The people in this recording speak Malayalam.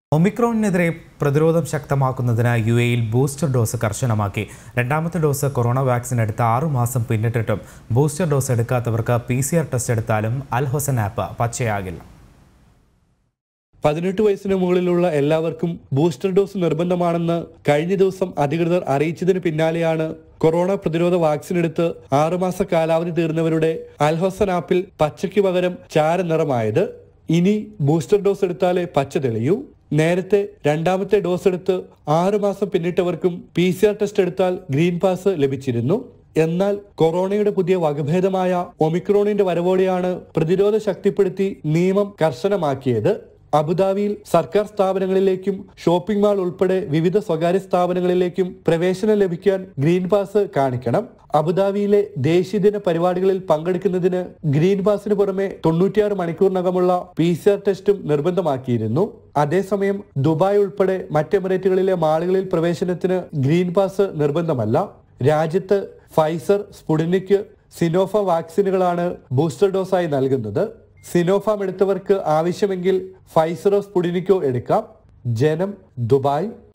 ഒമിക്രോണിനെതിരെ പ്രതിരോധം ശക്തമാക്കുന്നതിന് യു എയിൽ ബൂസ്റ്റർ ഡോസ് കർശനമാക്കി രണ്ടാമത്തെ ഡോസ് കൊറോണ വാക്സിൻ എടുത്ത ആറു മാസം പിന്നിട്ടിട്ടും ബൂസ്റ്റർ ഡോസ് എടുക്കാത്തവർക്ക് പി സി ആർ ടെസ്റ്റ് എടുത്താലും അൽ ഹൊസൻ ആപ്പ് പച്ചയാകില്ല പതിനെട്ട് വയസ്സിന് മുകളിലുള്ള എല്ലാവർക്കും ബൂസ്റ്റർ ഡോസ് നിർബന്ധമാണെന്ന് കഴിഞ്ഞ ദിവസം അധികൃതർ അറിയിച്ചതിന് പിന്നാലെയാണ് കൊറോണ പ്രതിരോധ വാക്സിൻ എടുത്ത് ആറുമാസ കാലാവധി തീർന്നവരുടെ അൽഹൊസൻ ആപ്പിൽ പച്ചയ്ക്ക് പകരം ചാര നിറമായത് ഇനി ബൂസ്റ്റർ ഡോസ് എടുത്താലേ പച്ച തെളിയൂ നേരത്തെ രണ്ടാമത്തെ ഡോസ് എടുത്ത് ആറുമാസം പിന്നിട്ടവർക്കും പി സി ആർ ടെസ്റ്റ് എടുത്താൽ ഗ്രീൻ പാസ് ലഭിച്ചിരുന്നു എന്നാൽ കൊറോണയുടെ പുതിയ വകഭേദമായ ഒമിക്രോണിന്റെ വരവോടെയാണ് പ്രതിരോധ ശക്തിപ്പെടുത്തി നിയമം കർശനമാക്കിയത് അബുദാബിയിൽ സർക്കാർ സ്ഥാപനങ്ങളിലേക്കും ഷോപ്പിംഗ് മാൾ ഉൾപ്പെടെ വിവിധ സ്വകാര്യ സ്ഥാപനങ്ങളിലേക്കും പ്രവേശനം ലഭിക്കാൻ ഗ്രീൻ പാസ് കാണിക്കണം അബുദാബിയിലെ ദേശീയദിന പരിപാടികളിൽ പങ്കെടുക്കുന്നതിന് ഗ്രീൻ പാസിന് പുറമെ തൊണ്ണൂറ്റിയാറ് മണിക്കൂറിനകമുള്ള പി സി ആർ ടെസ്റ്റും നിർബന്ധമാക്കിയിരുന്നു അതേസമയം ദുബായ് ഉൾപ്പെടെ മറ്റ് എമിറേറ്റുകളിലെ മാളുകളിൽ പ്രവേശനത്തിന് ഗ്രീൻ പാസ് നിർബന്ധമല്ല രാജ്യത്ത് ഫൈസർ സ്പുടിനിക് സിനോഫ വാക്സിനുകളാണ് ബൂസ്റ്റർ ഡോസായി നൽകുന്നത് സിനോഫാം എടുത്തവർക്ക് ആവശ്യമെങ്കിൽ ഫൈസറോ സ്പുടിനിക്കോ എടുക്കാം ജനം ദുബായ്